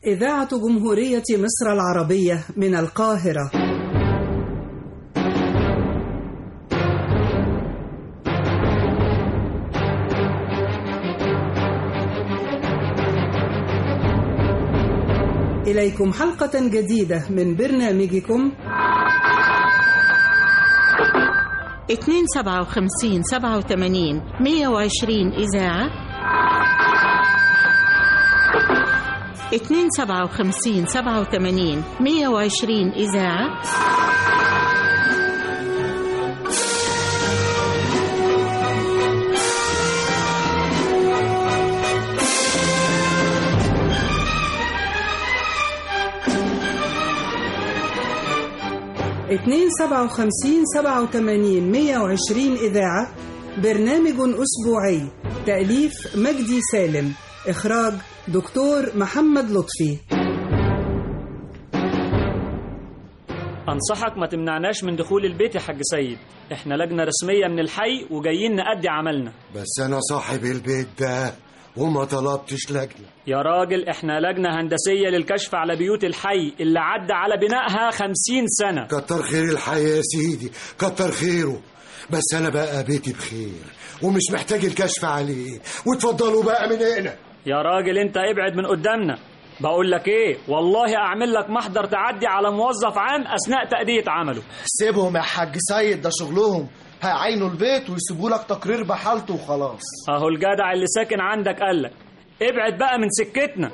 إذاعة جمهورية مصر العربية من القاهرة إليكم حلقة جديدة من برنامجكم 257 87 120 إذاعة 257 87 120 إذاعة اتنين سبعة وخمسين سبعة وتمانين مية وعشرين إذاعة برنامج أسبوعي تأليف مجدي سالم إخراج دكتور محمد لطفي أنصحك ما تمنعناش من دخول البيت يا حاج سيد احنا لجنة رسمية من الحي وجايين نأدي عملنا بس انا صاحب البيت ده وما طلبتش لجنة يا راجل احنا لجنة هندسية للكشف على بيوت الحي اللي عدى على بنائها خمسين سنة كتر خير الحي يا سيدي كتر خيره بس انا بقى بيتي بخير ومش محتاج الكشف عليه وتفضلوا بقى من هنا يا راجل انت ابعد من قدامنا بقول لك ايه والله اعمل لك محضر تعدي على موظف عام اثناء تأدية عمله سيبهم يا حاج سيد ده شغلهم هيعينوا البيت ويسيبوا لك تقرير بحالته وخلاص اهو الجدع اللي ساكن عندك قالك ابعد بقى من سكتنا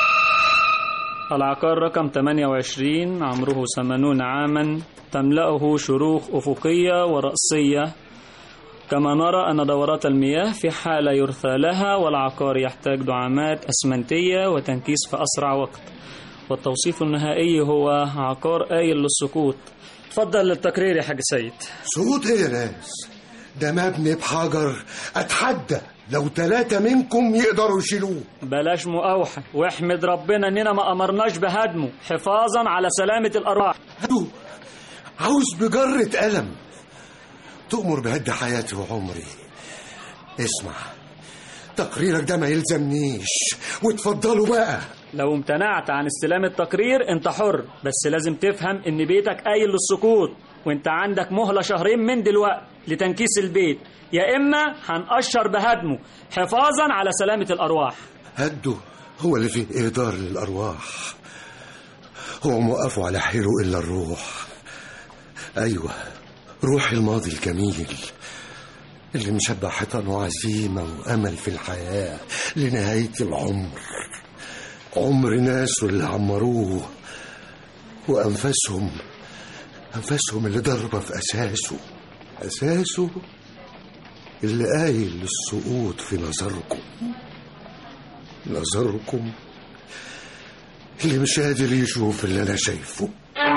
العقار رقم 28 عمره 80 عاما تملأه شروخ أفقية ورأسية كما نرى أن دورات المياه في حالة يرثى لها والعقار يحتاج دعامات أسمنتية وتنكيس في أسرع وقت والتوصيف النهائي هو عقار آيل للسقوط تفضل للتقرير يا حاج سيد صوت ايه يا ناس ده مبني بحجر اتحدى لو ثلاثة منكم يقدروا يشيلوه بلاش مقاوحة واحمد ربنا إننا ما أمرناش بهدمه حفاظا على سلامة الأرواح هدو عاوز بجرة قلم تؤمر بهد حياتي وعمري اسمع تقريرك ده ما يلزمنيش وتفضلوا بقى لو امتنعت عن استلام التقرير انت حر بس لازم تفهم ان بيتك قايل للسقوط وانت عندك مهلة شهرين من دلوقتي لتنكيس البيت يا اما هنقشر بهدمه حفاظا على سلامة الارواح هدوا هو اللي فيه إهدار للأرواح هو موقفه على حيله إلا الروح أيوة روح الماضي الجميل اللي مشبع حيطان وعزيمة وأمل في الحياة لنهاية العمر عمر ناسه اللي عمروه وأنفاسهم أنفاسهم اللي ضربة في أساسه أساسه اللي قايل للسقوط في نظركم نظركم اللي مش قادر يشوف اللي أنا شايفه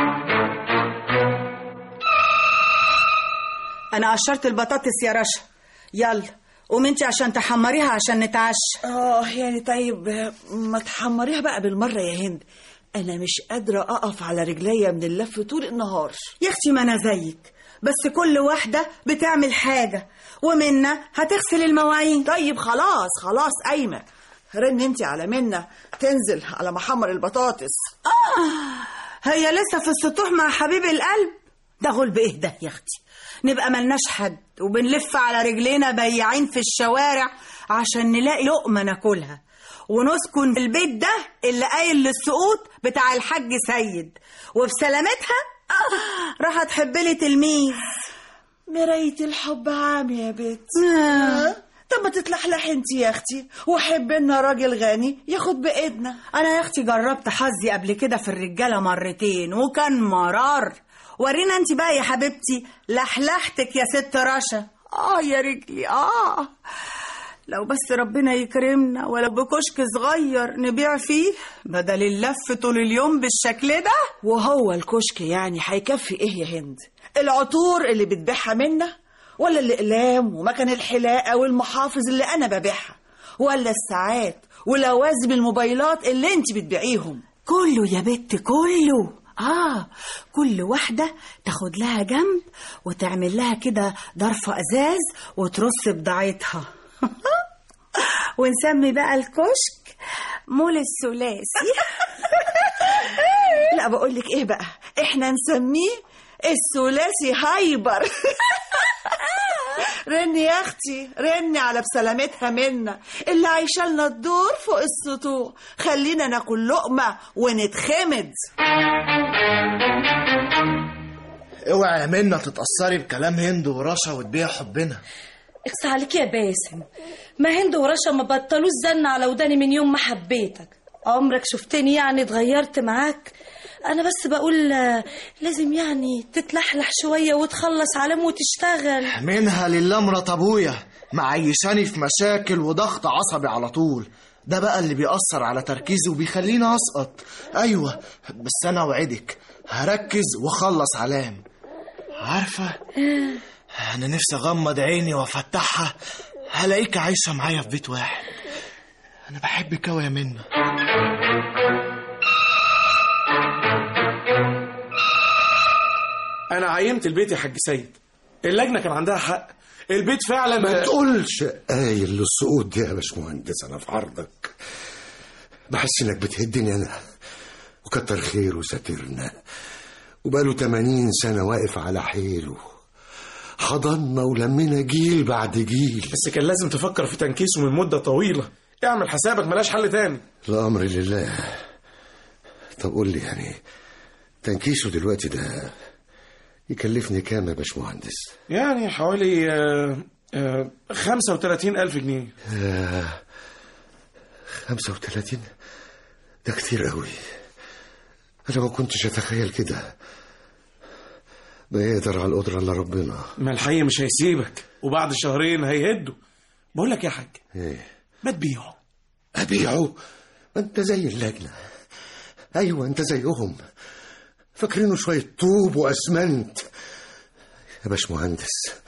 انا قشرت البطاطس يا رشا يلا قوم انت عشان تحمريها عشان نتعشى اه يعني طيب ما تحمريها بقى بالمرة يا هند أنا مش قادرة أقف على رجليا من اللف طول النهار يا اختي ما انا زيك بس كل واحدة بتعمل حاجة ومنا هتغسل المواعين طيب خلاص خلاص قايمة رن انت على منا تنزل على محمر البطاطس هي لسه في السطوح مع حبيب القلب ده غلب ايه ده يا اختي نبقى ملناش حد وبنلف على رجلينا بياعين في الشوارع عشان نلاقي لقمة ناكلها ونسكن في البيت ده اللي قايل للسقوط بتاع الحاج سيد وبسلامتها آه راح تحب لي تلميذ مراية الحب عام يا بت آه. طب ما تتلحلح انت يا اختي وحب لنا راجل غني ياخد بايدنا انا يا اختي جربت حظي قبل كده في الرجاله مرتين وكان مرار ورينا انت بقى يا حبيبتي لحلحتك يا ست رشا اه يا رجلي اه لو بس ربنا يكرمنا ولو بكشك صغير نبيع فيه بدل اللف طول اليوم بالشكل ده وهو الكشك يعني هيكفي ايه يا هند العطور اللي بتبيعها منا ولا الاقلام ومكن الحلاقه والمحافظ اللي انا ببيعها ولا الساعات ولوازم الموبايلات اللي انت بتبيعيهم كله يا بت كله آه كل واحدة تاخد لها جنب وتعمل لها كده ضرفة أزاز وترص بضاعتها ونسمي بقى الكشك مول الثلاثي لا بقول لك ايه بقى احنا نسميه الثلاثي هايبر رني يا اختي رني على بسلامتها منا اللي عايشه لنا الدور فوق السطوح خلينا ناكل لقمه ونتخمد اوعى يا منى تتأثري بكلام هند ورشا وتبيع حبنا اقسى عليك يا باسم ما هند ورشا ما بطلوش زن على وداني من يوم ما حبيتك عمرك شفتني يعني اتغيرت معاك انا بس بقول آه، لازم يعني تتلحلح شويه وتخلص علام وتشتغل منها لله مرات ابويا معيشاني في مشاكل وضغط عصبي على طول ده بقى اللي بيأثر على تركيزي وبيخليني أسقط أيوة بس أنا أوعدك هركز وأخلص علام عارفة أنا نفسي أغمض عيني وأفتحها هلاقيك عايشة معايا في بيت واحد أنا بحبك أوي يا منى انا عينت البيت يا حاج سيد اللجنه كان عندها حق البيت فعلا ما تقولش قايل للسقوط دي يا باشمهندس انا في عرضك بحس انك بتهدني انا وكتر خيره ساترنا وبقاله 80 سنة واقف على حيله حضنا ولمينا جيل بعد جيل بس كان لازم تفكر في تنكيسه من مده طويله اعمل حسابك ملاش حل تاني الأمر لله طب قول لي يعني تنكيسه دلوقتي ده يكلفني كام يا باشمهندس؟ يعني حوالي آه، آه، 35 ألف جنيه آه، 35 ده كتير قوي أنا ما كنتش أتخيل كده ما يقدر على القدرة إلا ربنا ما الحي مش هيسيبك وبعد شهرين هيهدوا بقول لك يا حاج إيه ما تبيعه أبيعه ما أنت زي اللجنة أيوة أنت زيهم فاكرينه شوية طوب وأسمنت يا باشمهندس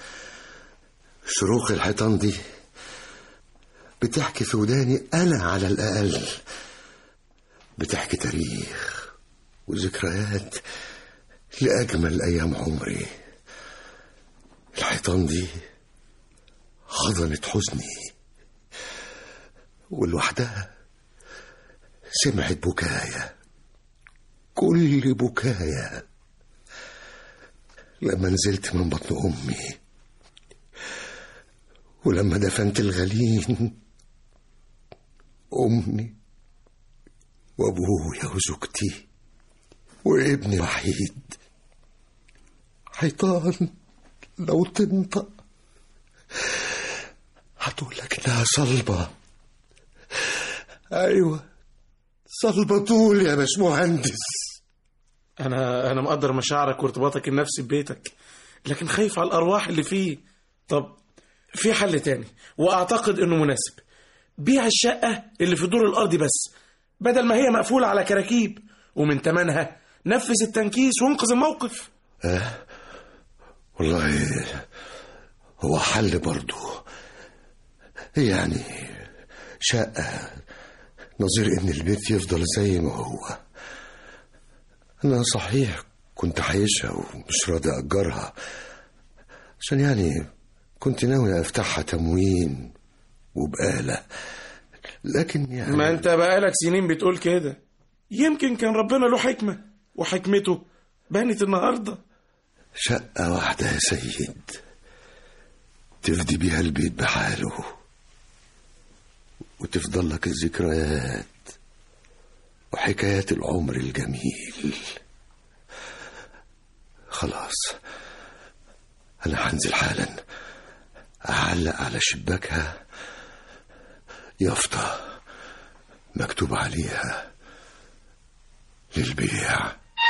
شروخ الحيطان دي بتحكي في وداني أنا على الأقل بتحكي تاريخ وذكريات لأجمل أيام عمري الحيطان دي حضنت حزني ولوحدها سمعت بكايا كل بكايا لما نزلت من بطن أمي ولما دفنت الغليل أمي وأبويا وزوجتي وابني وحيد حيطان لو تنطق هتقول لك انها صلبة ايوه صلبة طول يا باشمهندس انا انا مقدر مشاعرك وارتباطك النفسي ببيتك لكن خايف على الارواح اللي فيه طب في حل تاني واعتقد انه مناسب بيع الشقه اللي في الدور الارضي بس بدل ما هي مقفوله على كراكيب ومن تمنها نفذ التنكيس وانقذ الموقف والله هو حل برضه يعني شقة نظير إن البيت يفضل زي ما هو أنا صحيح كنت عايشها ومش راضي أجرها عشان يعني كنت ناوي أفتحها تموين وبقالة لكن يعني ما انت بقالك سنين بتقول كده يمكن كان ربنا له حكمه وحكمته بانت النهارده شقة واحدة يا سيد تفدي بيها البيت بحاله وتفضل لك الذكريات وحكايات العمر الجميل خلاص أنا هنزل حالا أعلق على شباكها يافطة مكتوب عليها للبيع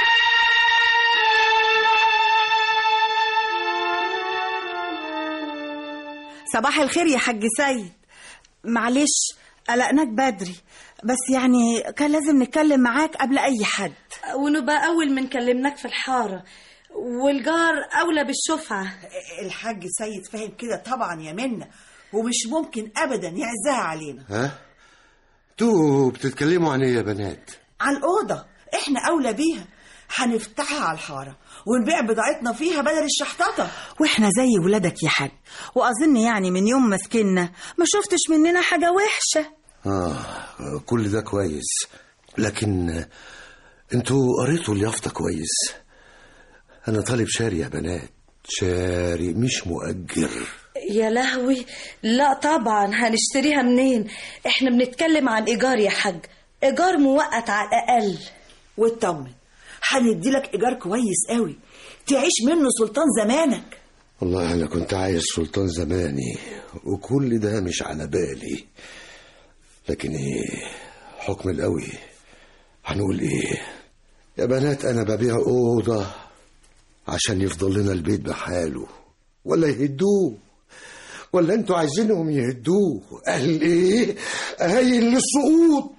صباح الخير يا حاج سيد معلش قلقناك بدري بس يعني كان لازم نتكلم معاك قبل اي حد ونبقى أول من كلمناك في الحارة والجار أولى بالشفعة الحاج سيد فاهم كده طبعا يا منى ومش ممكن ابدا يعزها علينا ها انتوا بتتكلموا عن ايه يا بنات على الاوضه احنا اولى بيها هنفتحها على الحاره ونبيع بضاعتنا فيها بدل الشحططه واحنا زي ولادك يا حاج واظن يعني من يوم ما سكننا ما شفتش مننا حاجه وحشه اه كل ده كويس لكن انتوا قريتوا اليافطة كويس انا طالب شاري يا بنات شاري مش مؤجر يا لهوي لا طبعا هنشتريها منين احنا بنتكلم عن ايجار يا حاج ايجار مؤقت على الاقل واطمن هنديلك ايجار كويس قوي تعيش منه سلطان زمانك والله انا كنت عايز سلطان زماني وكل ده مش على بالي لكن ايه حكم القوي هنقول ايه يا بنات انا ببيع اوضه عشان يفضل لنا البيت بحاله ولا يهدوه ولا انتوا عايزينهم يهدوه قال ايه قايل للسقوط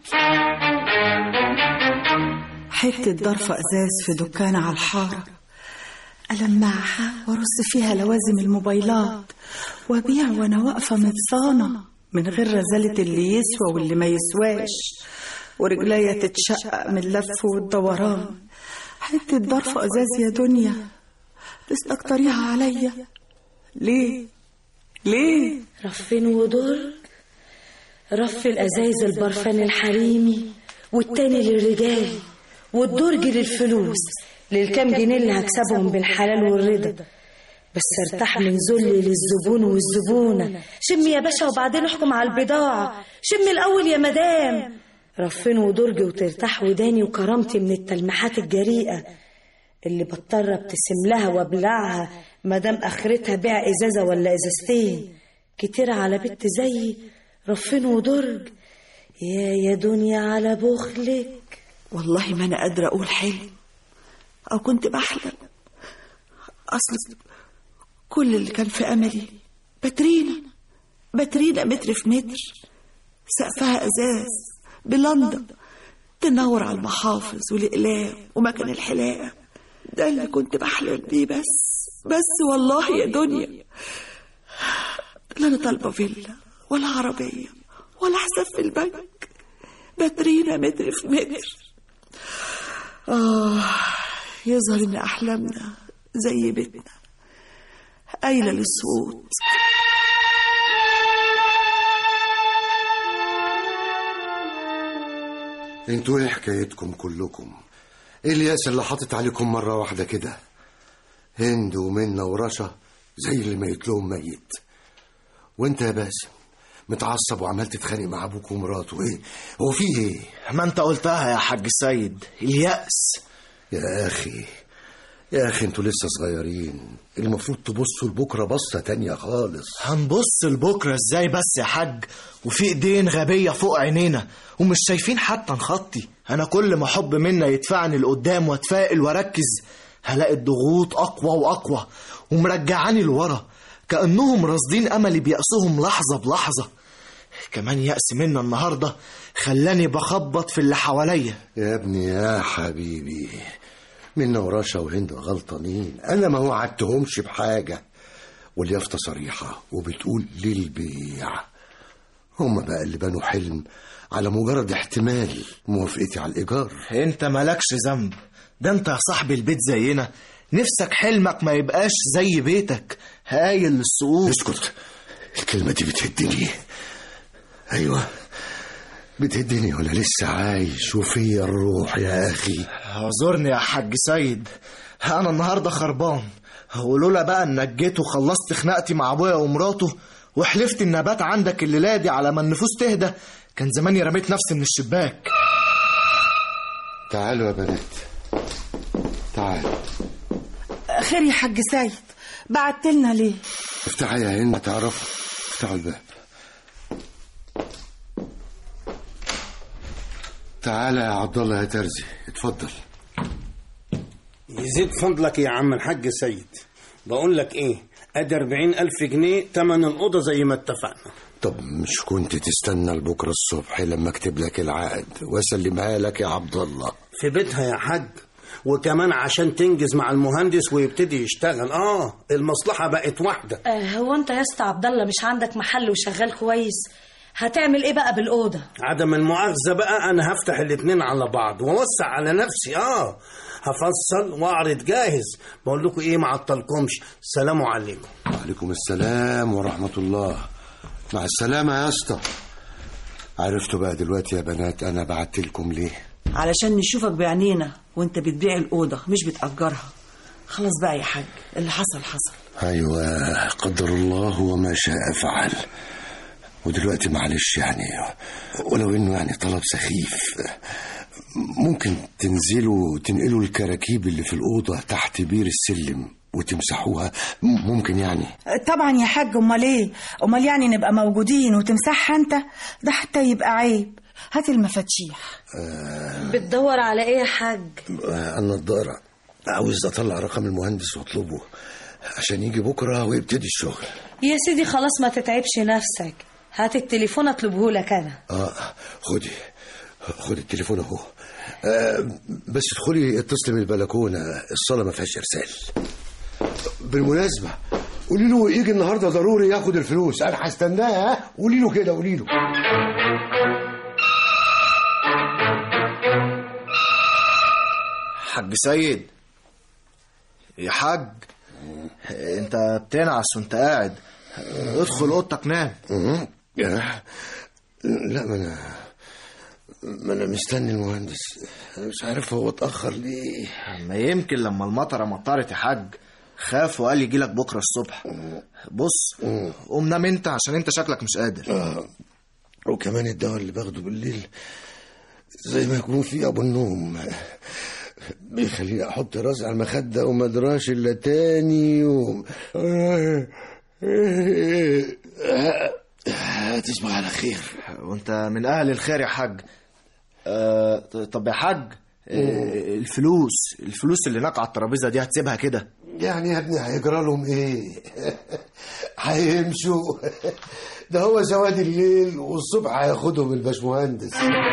حتة ظرفة إزاز في دكان على الحارة ألمعها وأرص فيها لوازم الموبايلات وأبيع وأنا واقفة متصانة من غير رزالة اللي يسوى واللي ما يسواش ورجليا تتشقق من اللف والدوران حتة ظرفة إزاز يا دنيا تستكتريها عليا ليه؟ ليه؟ رفين ودور رف الازايز البرفان الحريمي والتاني للرجال والدرج للفلوس للكام جنيه اللي هكسبهم بالحلال والرضا بس ارتاح من ذلي للزبون والزبونة شمي يا باشا وبعدين احكم على البضاعة شمي الأول يا مدام رفين ودرج وترتاح وداني وكرامتي من التلميحات الجريئة اللي بضطر ابتسم لها وابلعها مادام اخرتها بيع ازازه ولا ازازتين كتير على بنت زيي رفين ودرج يا يا دنيا على بخلك والله ما انا قادره اقول حلم او كنت بحلم اصل كل اللي كان في املي باترينا باترينا متر في متر سقفها ازاز بلندن تنور على المحافظ والاقلام ومكان الحلاقه ده اللي كنت بحلم بيه بس بس والله يا دنيا لا انا طالبه فيلا ولا عربيه ولا حساب في البنك باترينا متر في متر اه يظهر ان احلامنا زي بيتنا قايله للصوت انتوا ايه حكايتكم كلكم ايه الياس اللي حاطط عليكم مرة واحدة كده هند ومنة ورشا زي اللي ميت لهم ميت وانت يا باسم متعصب وعمال تتخانق مع ابوك ومراته ايه هو في ايه ما انت قلتها يا حاج سيد اليأس يا اخي يا اخي انتوا لسه صغيرين المفروض تبصوا لبكره بصه تانية خالص هنبص لبكره ازاي بس يا حاج وفي ايدين غبيه فوق عينينا ومش شايفين حتى نخطي انا كل ما حب منا يدفعني لقدام واتفائل واركز هلاقي الضغوط اقوى واقوى ومرجعاني لورا كانهم راصدين املي بيأسهم لحظه بلحظه كمان يأس منا النهارده خلاني بخبط في اللي حواليا يا ابني يا حبيبي منا ورشا وهند غلطانين انا ما وعدتهمش بحاجه واليافطه صريحه وبتقول للبيع هم بقى اللي بنوا حلم على مجرد احتمال موافقتي على الايجار انت مالكش ذنب ده انت يا صاحبي البيت زينا نفسك حلمك ما يبقاش زي بيتك هايل للسقوط اسكت الكلمه دي بتهدني ايوه بتهدني وانا لسه عايش وفيا الروح يا اخي اعذرني يا حاج سيد انا النهارده خربان ولولا بقى انك جيت وخلصت خناقتي مع ابويا ومراته وحلفت النبات عندك الليله دي على ما النفوس تهدى كان زماني رميت نفسي من الشباك تعالوا يا بنات تعالوا خير يا حاج سيد بعت لنا ليه افتحوا يا هند تعرفوا افتحوا الباب تعالى يا عبد الله يا ترزي اتفضل يزيد فضلك يا عم الحاج سيد بقول لك ايه ادي 40 ألف جنيه تمن الأوضة زي ما اتفقنا طب مش كنت تستنى لبكره الصبح لما اكتب لك العقد واسلمها لك يا عبد الله في بيتها يا حاج وكمان عشان تنجز مع المهندس ويبتدي يشتغل اه المصلحة بقت واحدة آه هو انت يا اسطى عبد الله مش عندك محل وشغال كويس هتعمل ايه بقى بالأوضة عدم المؤاخذة بقى أنا هفتح الاتنين على بعض وأوسع على نفسي اه هفصل وأعرض جاهز بقول لكم ايه ما عطلكمش سلام عليكم وعليكم السلام ورحمة الله مع السلامة يا اسطى عرفتوا بقى دلوقتي يا بنات أنا بعت لكم ليه علشان نشوفك بعينينا وانت بتبيع الأوضة مش بتأجرها خلاص بقى يا حاج اللي حصل حصل ايوه قدر الله وما شاء فعل ودلوقتي معلش يعني ولو انه يعني طلب سخيف ممكن تنزلوا تنقلوا الكراكيب اللي في الأوضة تحت بير السلم وتمسحوها م- ممكن يعني طبعا يا حاج امال ايه امال يعني نبقى موجودين وتمسحها انت ده حتى يبقى عيب هات المفاتيح بتدور على ايه يا حاج آه، النضارة عاوز أطلع رقم المهندس واطلبه عشان يجي بكرة ويبتدي الشغل يا سيدي خلاص ما تتعبش نفسك هات التليفون اطلبه لك انا اه خدي خدي التليفون اهو آه بس ادخلي اتصلي من البلكونه الصاله ما فيهاش ارسال بالمناسبه قولي له يجي النهارده ضروري ياخد الفلوس انا هستناه ها قولي له كده قولي له حاج سيد يا حاج انت بتنعس وانت قاعد ادخل اوضتك نام مم. يا- لا ما انا ما انا مستني المهندس أنا مش عارف هو اتاخر ليه ما يمكن لما المطره مطرت يا حاج خاف وقال يجي لك بكره الصبح بص قوم نام انت عشان انت شكلك مش قادر آه. وكمان الدواء اللي باخده بالليل زي ما يكون في ابو النوم بيخليني احط راسي على المخده وما ادراش الا تاني يوم تصبح على خير وانت من اهل الخير يا حاج أه طب يا حاج أه الفلوس الفلوس اللي هناك على الترابيزه دي هتسيبها كده يعني يا ابني هيجرى لهم ايه هيمشوا ده هو سواد الليل والصبح هياخدهم الباشمهندس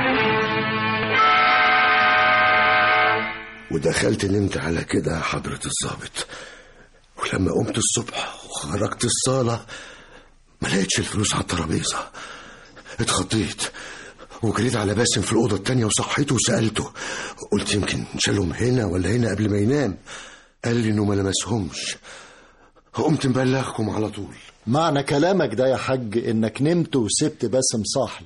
ودخلت نمت على كده يا حضرة الظابط ولما قمت الصبح وخرجت الصالة ما لقيتش الفلوس على الترابيزة اتخضيت وجريت على باسم في الأوضة التانية وصحيته وسألته قلت يمكن شالهم هنا ولا هنا قبل ما ينام قال لي إنه ما لمسهمش قمت مبلغكم على طول معنى كلامك ده يا حاج انك نمت وسبت باسم صاحي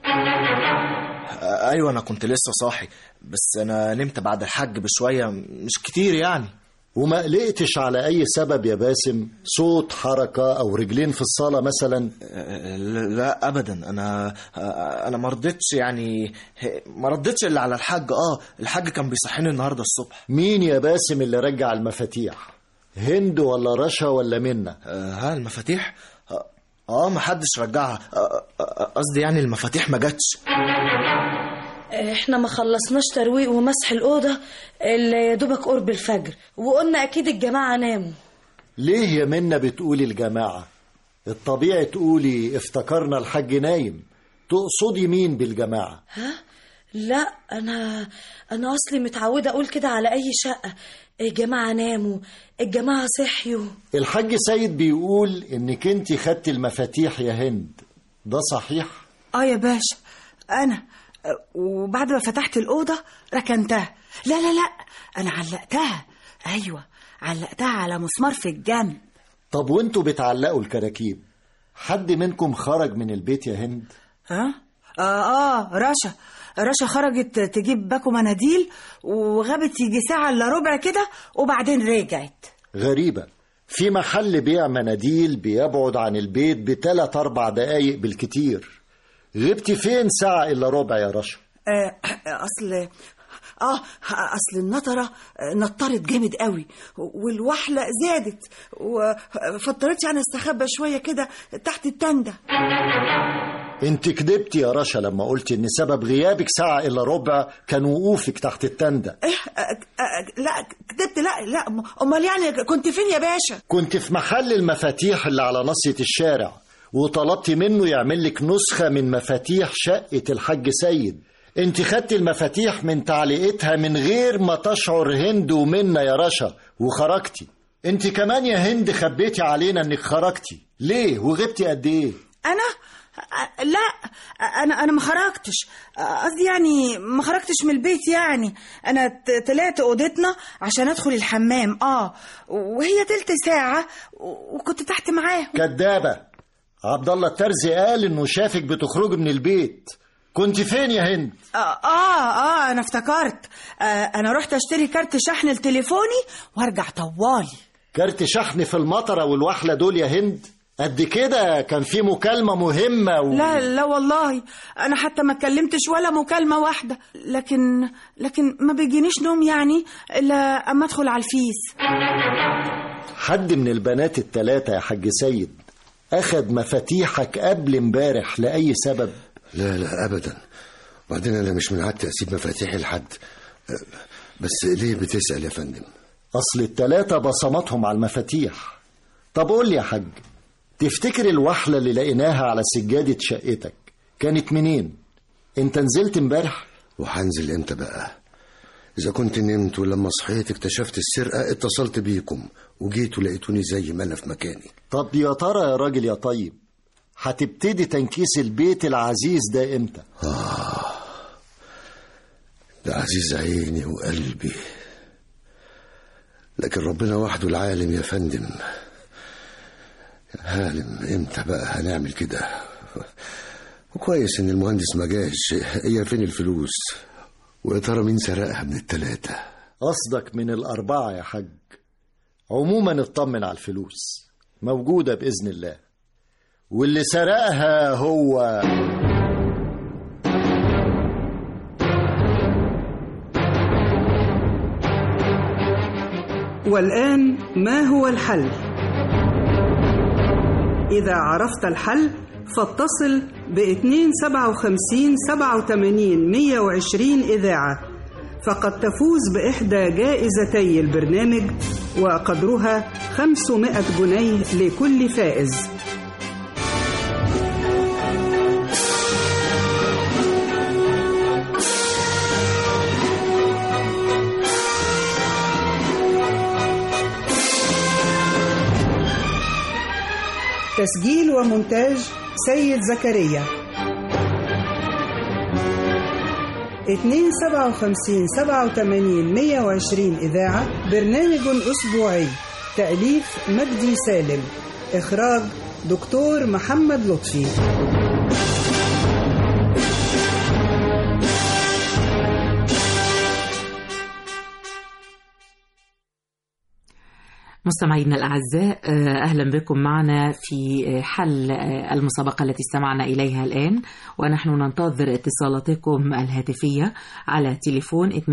أه ايوه انا كنت لسه صاحي بس انا نمت بعد الحج بشويه مش كتير يعني وما قلقتش على اي سبب يا باسم صوت حركة او رجلين في الصالة مثلا أه لا ابدا انا أه انا ما رضيتش يعني ما ردتش الا على الحاج اه الحاج كان بيصحيني النهارده الصبح مين يا باسم اللي رجع المفاتيح هند ولا رشا ولا منا أه ها المفاتيح اه, آه ما حدش رجعها آه، آه، قصدي يعني المفاتيح ما جاتش احنا ما خلصناش ترويق ومسح الأوضة اللي يا دوبك قرب الفجر وقلنا أكيد الجماعة ناموا ليه يا منا بتقولي الجماعة الطبيعي تقولي افتكرنا الحاج نايم تقصدي مين بالجماعة ها لا أنا أنا أصلي متعودة أقول كده على أي شقة الجماعة ناموا الجماعة صحيوا الحاج سيد بيقول انك انت خدتي المفاتيح يا هند ده صحيح اه يا باشا انا وبعد ما فتحت الأوضة ركنتها لا لا لا أنا علقتها أيوة علقتها على مسمار في الجنب طب وانتوا بتعلقوا الكراكيب حد منكم خرج من البيت يا هند ها؟ آه آه رشا رشا خرجت تجيب باكو مناديل وغابت يجي ساعة إلا ربع كده وبعدين رجعت غريبة في محل بيع مناديل بيبعد عن البيت بتلات أربع دقايق بالكتير غبتي فين ساعة إلا ربع يا رشا آه أصل اه اصل النطره نطرت جامد قوي والوحله زادت وفضطريت يعني استخبى شويه كده تحت التندة انت كدبتي يا رشا لما قلت ان سبب غيابك ساعة الا ربع كان وقوفك تحت التندة ايه آه، آه، لا كدبت لا لا امال يعني كنت فين يا باشا كنت في محل المفاتيح اللي على ناصية الشارع وطلبت منه يعمل لك نسخة من مفاتيح شقة الحاج سيد انت خدت المفاتيح من تعليقتها من غير ما تشعر هند ومنا يا رشا وخرجتي انت كمان يا هند خبيتي علينا انك خرجتي ليه وغبتي قد ايه انا آه، لا انا انا ما خرجتش آه، قصدي يعني ما خرجتش من البيت يعني انا ت- طلعت اوضتنا عشان ادخل الحمام اه وهي تلت ساعه و- وكنت تحت معاهم كدابة عبد الله الترزي قال انه شافك بتخرجي من البيت كنت فين يا هند آه, اه اه انا افتكرت آه انا رحت اشتري كارت شحن لتليفوني وارجع طوالي كارت شحن في المطره والوحله دول يا هند قد كده كان في مكالمه مهمه و... لا لا والله انا حتى ما اتكلمتش ولا مكالمه واحده لكن لكن ما بيجينيش نوم يعني الا اما ادخل على الفيس حد من البنات التلاتة يا حاج سيد أخد مفاتيحك قبل امبارح لأي سبب لا لا ابدا وبعدين انا مش من عادتي اسيب مفاتيحي لحد أه، بس ليه بتسال يا فندم أصل التلاتة بصماتهم على المفاتيح طب قول لي يا حاج تفتكر الوحلة اللي لقيناها على سجادة شقتك كانت منين؟ انت نزلت امبارح؟ وهنزل امتى بقى اذا كنت نمت ولما صحيت اكتشفت السرقه اتصلت بيكم وجيتوا لقيتوني زي ما انا في مكاني طب يا ترى يا راجل يا طيب هتبتدي تنكيس البيت العزيز ده امتى؟ ده عزيز عيني وقلبي لكن ربنا وحده العالم يا فندم عالم امتى بقى هنعمل كده وكويس ان المهندس ما جاش هي فين الفلوس ويا ترى مين سرقها من التلاتة قصدك من الأربعة يا حاج عموما اطمن على الفلوس موجودة بإذن الله واللي سرقها هو والآن ما هو الحل؟ إذا عرفت الحل فاتصل ب 257 87 120 إذاعة فقد تفوز بإحدى جائزتي البرنامج وقدرها 500 جنيه لكل فائز تسجيل ومونتاج سيد زكريا 257 87 120 إذاعة برنامج أسبوعي تأليف مجدي سالم إخراج دكتور محمد لطفي مستمعينا الأعزاء آه، أهلا بكم معنا في آه، حل آه، المسابقة التي استمعنا إليها الآن ونحن ننتظر اتصالاتكم الهاتفية على تليفون 25792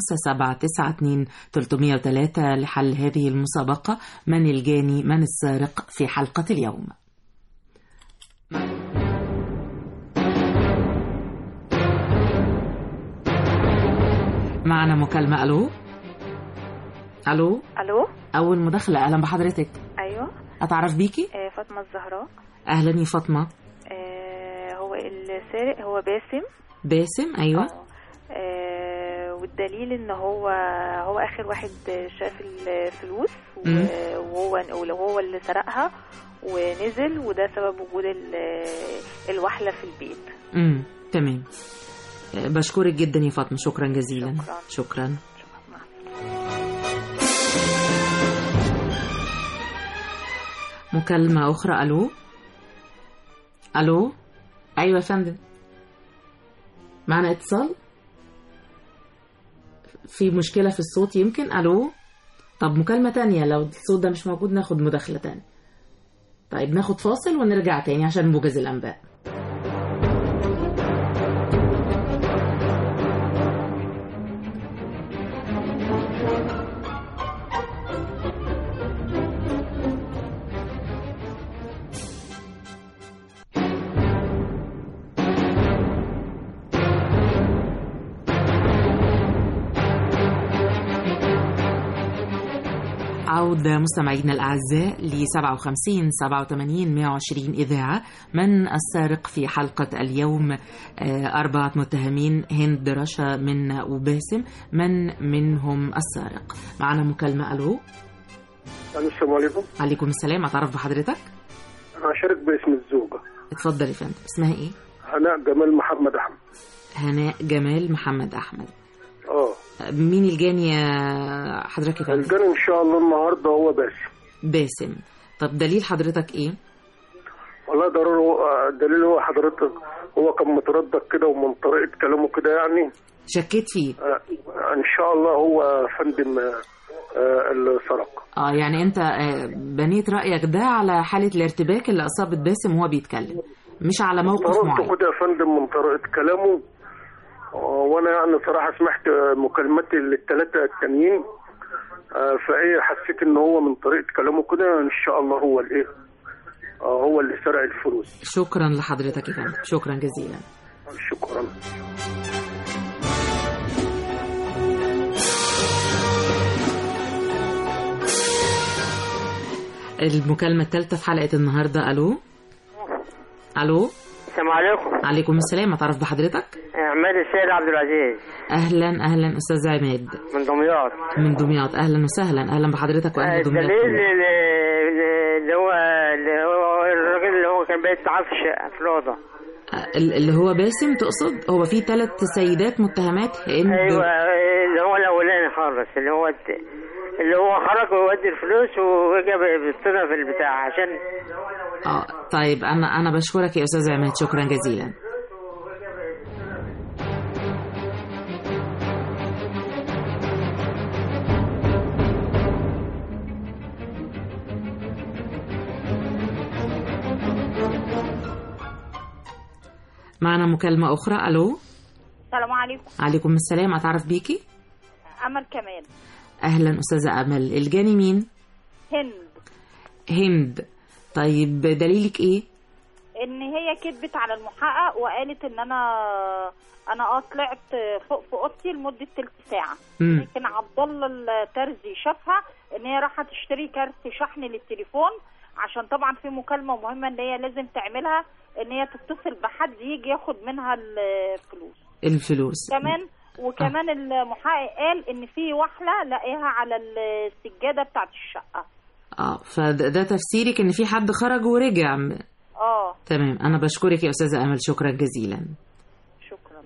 303 لحل هذه المسابقة من الجاني من السارق في حلقة اليوم معنا مكالمة ألو ألو الو أول مداخلة أهلا بحضرتك ايوه أتعرف بيكي آه فاطمه الزهراء أهلا يا فاطمة آه هو السارق هو باسم باسم أيوة آه والدليل ان هو هو اخر واحد شاف الفلوس و- مم. وهو وهو اللي سرقها ونزل وده سبب وجود ال- الوحله في البيت امم تمام آه، بشكرك جدا يا فاطمة شكرا جزيلا شكرا, مكالمة أخرى ألو ألو أيوة يا فندم معنا اتصال في مشكلة في الصوت يمكن ألو طب مكالمة تانية لو الصوت ده مش موجود ناخد مداخلة تانية طيب ناخد فاصل ونرجع تاني عشان موجز الأنباء عودة مستمعينا الأعزاء ل 57 87 120 إذاعة من السارق في حلقة اليوم آه، أربعة متهمين هند رشا من وباسم من منهم السارق معنا مكالمة ألو السلام عليكم عليكم السلام أتعرف بحضرتك انا هشارك باسم الزوجة اتفضل يا فندم اسمها إيه هناء جمال محمد احمد هناء جمال محمد أحمد اه مين الجاني يا حضرتك يا فندم الجاني ان شاء الله النهارده هو باسم باسم طب دليل حضرتك إيه والله لا ضرر هو- دليل هو حضرتك هو كان متردد كده ومن طريقه كلامه كده يعني شكيت فيه آه، ان شاء الله هو فندم آه، آه، اللي سرق اه يعني انت آه، بنيت رأيك ده على حالة الارتباك اللي أصابت باسم وهو بيتكلم مش على موقف طردت معين كده يا فندم من طريقه كلامه آه، وانا يعني صراحه سمعت آه، مكالمات الثلاثه التانيين آه، فايه حسيت ان هو من طريقه كلامه كده ان شاء الله هو الايه آه، هو اللي سرق الفلوس شكرا لحضرتك يا فندم شكرا جزيلا شكرا المكالمة الثالثة في حلقة النهاردة ألو ألو السلام عليكم عليكم السلام أتعرف بحضرتك عماد السيد عبد العزيز أهلا أهلا أستاذ عماد من دمياط من دمياط أهلا وسهلا أهلا بحضرتك وأهل دمياط الدليل كلها. اللي اللي هو اللي هو الراجل اللي هو كان بيت معاه في الشقة في الأوضة ال- اللي هو باسم تقصد هو في ثلاث سيدات متهمات هند أيوه اللي هو الأولاني خالص اللي هو الت- اللي هو خرج وودي الفلوس ورجع بيصطدم في البتاع عشان اه طيب انا انا بشكرك يا استاذ عماد شكرا جزيلا معنا مكالمة أخرى ألو السلام عليكم عليكم السلام أتعرف بيكي امل كمال أهلا أستاذة أمل الجاني مين هند هند طيب دليلك إيه ان هي كذبت على المحقق وقالت ان انا انا اه طلعت فوق في اوضتي لمده تلت ساعه مم. لكن عبد الله الترزي شافها ان هي رايحه تشتري كارت شحن للتليفون عشان طبعا في مكالمه مهمه ان هي لازم تعملها ان هي تتصل بحد يجي ياخد منها الفلوس الفلوس كمان وكمان المحقق قال ان في وحله لاقيها على السجاده بتاعت الشقه اه فده ده تفسيرك ان في حد خرج ورجع م- اه تمام انا بشكرك يا استاذه امل شكرا جزيلا شكرا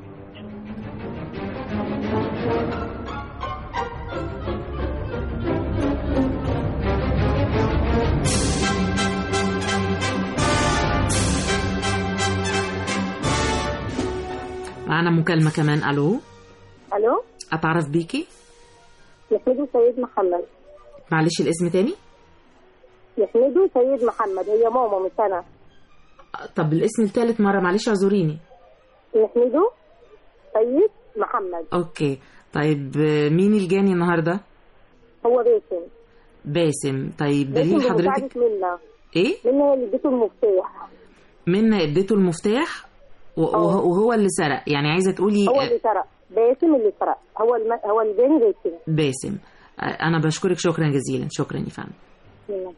معنا مكالمه كمان الو الو اتعرف بيكي يحمدوا سيد محمد معلش الاسم تاني يحمدوا سيد محمد هي ماما مش انا طب الاسم الثالث مره معلش اعذريني يحمدوا سيد محمد اوكي طيب آه، مين الجاني النهارده هو باسم باسم طيب باسم دليل حضرتك بمساعدة منا ايه منا هي اللي اديته المفتاح منا اديته المفتاح و- وهو وهو اللي سرق يعني عايزه تقولي هو آه، اللي سرق باسم اللي سرق هو الم... هو الجاني باسم باسم آه، انا بشكرك شكرا جزيلا شكرا يا فندم منا.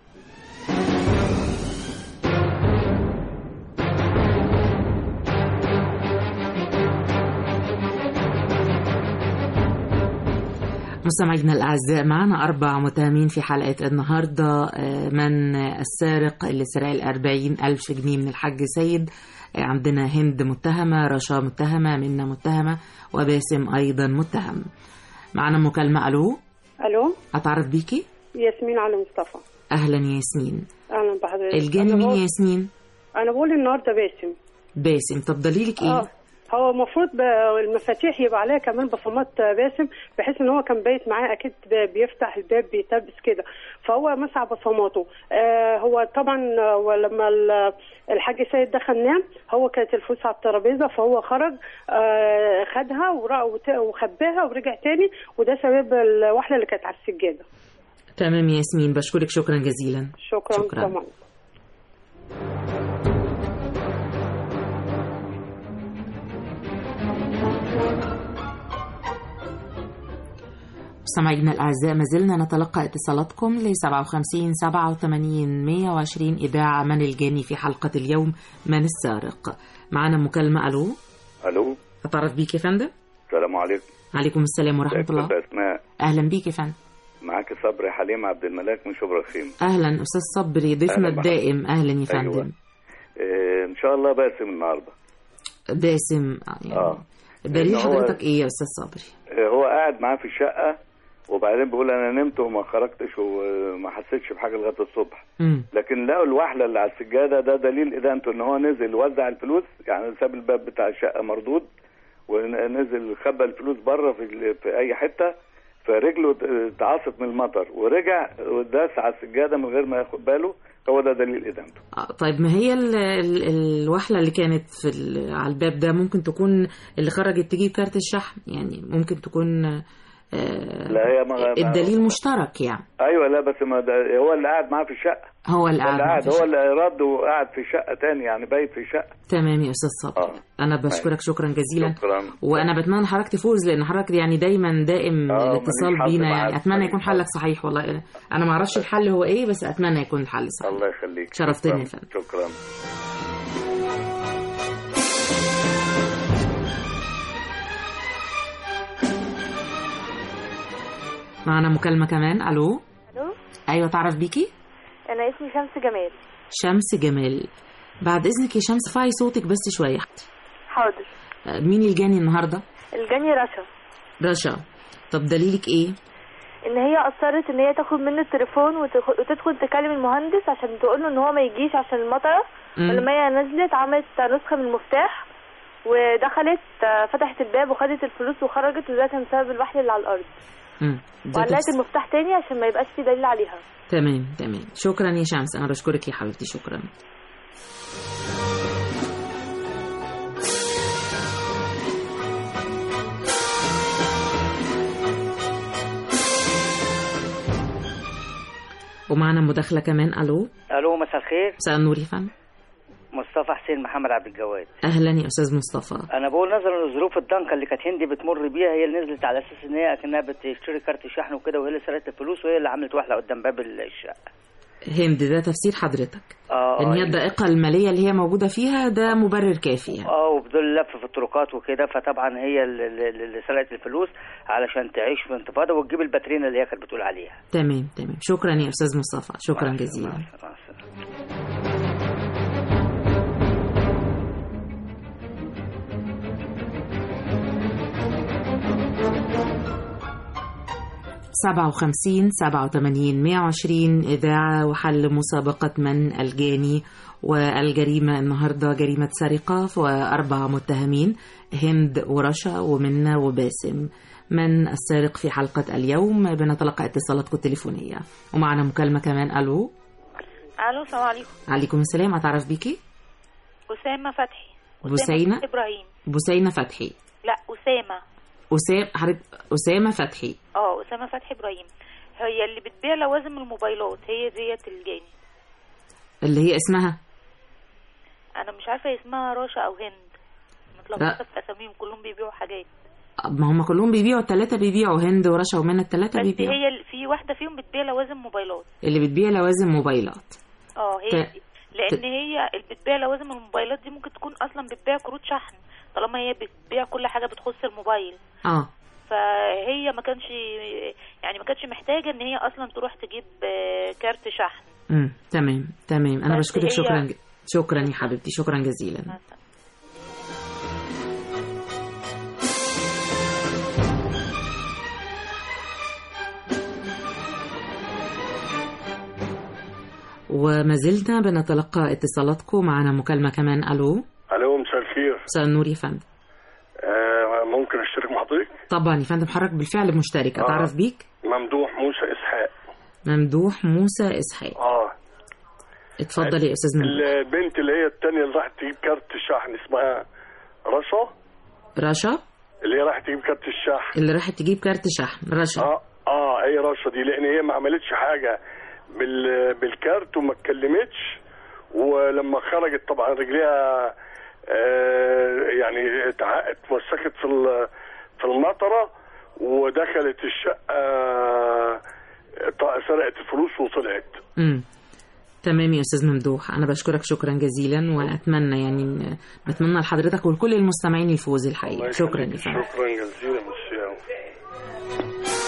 مستمعينا الأعزاء معنا أربع متهمين في حلقة النهاردة آه، من السارق اللي سرق الأربعين ألف جنيه من الحاج سيد آه، عندنا هند متهمة رشا متهمة منا متهمة وباسم أيضا متهم معنا مكالمة ألو الو أتعرف بيكي ياسمين علي مصطفى أهلا يا ياسمين اهلا بحضرتك الجاني أنا مين بقول- يا ياسمين انا بقول النهارده باسم باسم طب دليلك إيه اه هو المفروض ب- المفاتيح يبقى عليها كمان بصمات باسم بحيث ان هو كان بايت معاه اكيد ب- بيفتح الباب بيتبس كده فهو مسح بصماته آه هو طبعا آه، لما ال- الحاج سيد دخل نام هو كانت الفلوس على الترابيزه فهو خرج آه خدها ورا- وت- وخباها ورجع تاني وده سبب الوحله اللي كانت على السجاده تمام يا ياسمين بشكرك شكرا جزيلا شكرا, شكراً. طبعا مستمعينا الأعزاء ما زلنا نتلقى اتصالاتكم ل 57 87 120 إذاعة من الجاني في حلقة اليوم من السارق معنا مكالمة ألو الو أتعرف بيك يا فندم السلام عليكم عليكم السلام ورحمة ازيك الله أستاذ اسماء أهلا بيك يا فندم معاك صبري حليم عبد الملاك من شبرا الخيم أهلا أستاذ صبري ضيفنا أهلا بحضرتك. الدائم أهلا يا أيوة. فندم إيه ان شاء الله باسم النهارده باسم يعني اه دليل إن هو- حضرتك إيه يا أستاذ صبري إيه هو قاعد معاه في الشقه وبعدين بيقول انا نمت وما خرجتش وما حسيتش بحاجه لغايه الصبح مم. لكن لقوا الوحله اللي على السجاده ده دليل ادانته ان هو نزل وزع الفلوس يعني ساب الباب بتاع الشقه مردود ونزل خبى الفلوس بره في ال- في اي حته فرجله اتعصت من المطر ورجع وداس على السجاده من غير ما ياخد باله هو ده دليل ادانته آه، طيب ما هي ال ال الوحلة اللي كانت في ال- على الباب ده ممكن تكون اللي خرجت تجيب كارت الشحن يعني ممكن تكون آه، لا هي ما ما- الدليل مشترك يعني ايوه لا بس ما ده هو اللي قاعد معاه في الشقه هو اللي هو قاعد اللي معاه قاعد في هو الشقة. اللي رد وقاعد في شقه تاني يعني بايت في شقه تمام يا استاذ صبري انا بشكرك شكرا جزيلا شكرا وانا بتمنى حضرتك تفوز لان حضرتك يعني دايما دائم آه، الاتصال ماليش حظ بينا معاك. يعني اتمنى يكون حلك صحيح والله انا ما اعرفش الحل هو ايه بس اتمنى يكون الحل صحيح الله يخليك شرفتني يا شكراً. فندم. شكرا معنا مكالمة كمان الو الو ايوه تعرف بيكي انا اسمي شمس جمال شمس جمال بعد اذنك يا شمس فاي صوتك بس شوية حاضر آه، مين اللي جاني النهاردة الجاني رشا رشا طب دليلك ايه ان هي اصرت ان هي تاخد منه التليفون وتخ- وتدخل تكلم المهندس عشان تقول له ان هو ما يجيش عشان المطره مم. ولما هي نزلت عملت نسخه من المفتاح ودخلت آه، فتحت الباب وخدت الفلوس وخرجت وده كان سبب الوحل اللي على الارض مم. ده وعلقت تفس- المفتاح تاني عشان ما يبقاش في دليل عليها تمام تمام شكرا يا شمس انا بشكرك يا حبيبتي شكرا ومعنا مداخلة كمان الو الو مساء الخير مساء النور يا فندم مصطفى حسين محمد عبد الجواد اهلا يا استاذ مصطفى انا بقول نظرا لظروف الضنكه اللي كانت هندي بتمر بيها هي اللي نزلت على اساس ان هي اكنها بتشتري كارت شحن وكده وهي اللي سرقت الفلوس وهي اللي عملت وحله قدام باب الشقه هند ده تفسير حضرتك اه ان هي آه، الضائقة المالية اللي هي موجودة فيها ده مبرر كافي يعني. اه وبدول لف في الطرقات وكده فطبعا هي اللي, اللي اللي سرقت الفلوس علشان تعيش في انتفاضه وتجيب الباترينا اللي هي كانت بتقول عليها تمام تمام شكرا يا استاذ مصطفى شكرا جزيلا سبعة وخمسين سبعة وثمانين مية وعشرين إذاعة وحل مسابقة من الجاني والجريمة النهاردة جريمة سرقة وأربع متهمين هند ورشا ومنى وباسم من السارق في حلقة اليوم بنتلقى اتصالاتكم التليفونية ومعنا مكالمة كمان ألو الو السلام عليكم عليكم السلام أتعرف بيكي اسامه فتحي بسينة فتحي ابراهيم بسينة فتحي لا اسامه أسام حضرتك أسامة فتحي اه اسامه فتحي ابراهيم هي اللي بتبيع لوازم الموبايلات هي ديت الجاني اللي هي اسمها انا مش عارفه اسمها رشا او هند متلخبطه في اساميهم كلهم بيبيعوا حاجات ما هم كلهم بيبيعوا التلاتة بيبيعوا هند ورشا ومنى التلاتة بس بيبيعوا هي ال- في واحده فيهم بتبيع لوازم موبايلات اللي بتبيع لوازم موبايلات اه هي ك- دي. لان هي اللي بتبيع لوازم الموبايلات دي ممكن تكون اصلا بتبيع كروت شحن طالما هي بتبيع كل حاجه بتخص الموبايل اه فهي ما كانش يعني ما كانتش محتاجه ان هي اصلا تروح تجيب آه، كارت شحن امم تمام تمام انا بس بشكرك هي- شكرا ج- شكرا يا حبيبتي شكرا جزيلا وما زلنا بنتلقى اتصالاتكم معنا مكالمة كمان ألو الو مساء الخير مساء النور يا فندم آه ممكن اشترك مع حضرتك طبعا يا فندم حضرتك بالفعل مشترك آه. أتعرف بيك ممدوح موسى اسحاق ممدوح موسى إسحاق اه اتفضل يا أستاذ ممدوح البنت اللي هي التانية اللي راحت تجيب كارت الشحن اسمها رشا رشا اللي هي راحت تجيب كارت الشحن اللي راحت تجيب كارت شحن رشا اه اه هي رشا دي لان هي ما عملتش حاجه بال بالكارت وما اتكلمتش ولما خرجت طبعا رجليها آه يعني اتع- اتوسكت في ال- في المطره ودخلت الشقه آه، ط- سرقت الفلوس وطلعت امم تمام يا استاذ ممدوح انا بشكرك شكرا جزيلا واتمنى يعني إن- بتمنى لحضرتك ولكل المستمعين الفوز الحقيقه شكرا يا فندم شكرا جزيلا ميرسي أوي.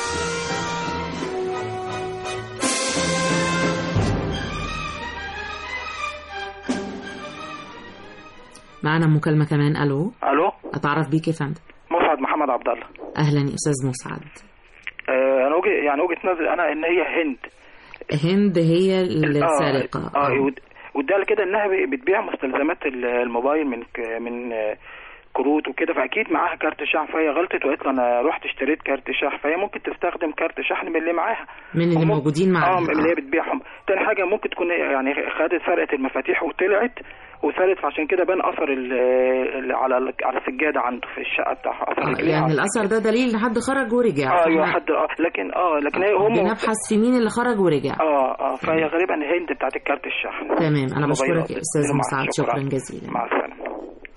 معنا مكالمه كمان الو الو اتعرف بيك يا فندم مسعد محمد عبد الله اهلا يا استاذ مسعد آه انا وجه يعني وجهه نظري انا ان هي هند هند هي السارقة اه, آه ود- وده كده انها ب- بتبيع مستلزمات ال- الموبايل من ك- من آه، كروت وكده فاكيد معاها كارت شحن فهي غلطت وقالت له انا رحت اشتريت كارت شحن فهي ممكن تستخدم كارت شحن من اللي معاها من اللي موجودين معاها اه من اللي هي بتبيعهم تاني حاجه ممكن تكون يعني خدت سرقه المفاتيح وطلعت وثالث فعشان كده بان اثر ال- ال- على ال- على السجاده عنده في الشقه بتاعها اثر رجليها يعني على الأثر ده دليل إن حد خرج ورجع اه ايوه فإحنا حد اه لكن اه لكن هي هم بنبحث في مين اللي خرج ورجع اه اه فهي غالبا هند بتاعت الكارت الشحن تمام أنا الموبايلات. بشكرك يا أستاذ مع- مسعد شكرا جزيلا مع السلامه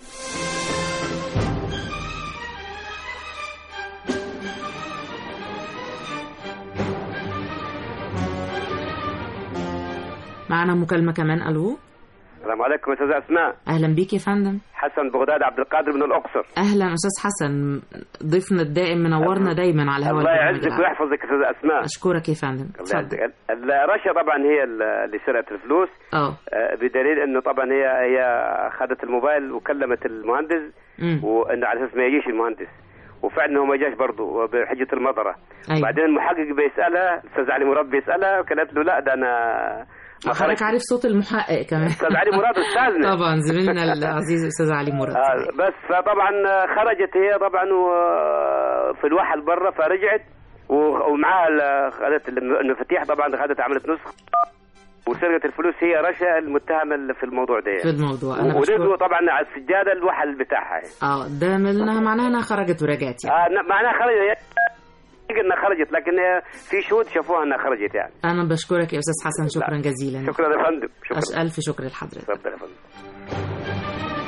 معنا مكالمة كمان ألو السلام عليكم استاذ اسماء أهلا بيك يا فندم حسن بغداد عبد القادر من الاقصر أهلا أستاذ حسن ضيفنا الدائم منورنا دايما على هواء الله البرنامج يعزك العام. ويحفظك استاذ اسماء أشكرك يا فندم الله يعزك ال- رشا طبعا هي ال- اللي سرقت الفلوس اه آه، بدليل انه طبعا هي هي اخذت الموبايل وكلمت المهندس مم. وانه على اساس ما يجيش المهندس وفعلا هو ما جاش برضه بحجه المطره أيوة. بعدين المحقق بيسالها استاذ علي مراد بيسالها قالت له لا ده انا ما حضرتك عارف صوت المحقق كمان استاذ علي مراد استاذنا طبعا زميلنا العزيز أستاذ علي مراد آه بس فطبعا خرجت هي طبعا و- في الواحة برا فرجعت و- ومعاها ال- خدت المفاتيح طبعا خدت عملت نسخ وسرقت الفلوس هي رشا المتهمة اللي في الموضوع ده في الموضوع أنا ولقوا بشكر طبعا على السجادة الوحل بتاعها يعني. اه ده منها معناها انها خرجت ورجعت يعني آه ن- معناها خرجت انها خرجت لكن هي في شهود شافوها انها خرجت يعني انا بشكرك يا استاذ حسن شكرا جزيلا شكرا يا فندم شكرا أش- الف شكر لحضرتك تفضل يا فندم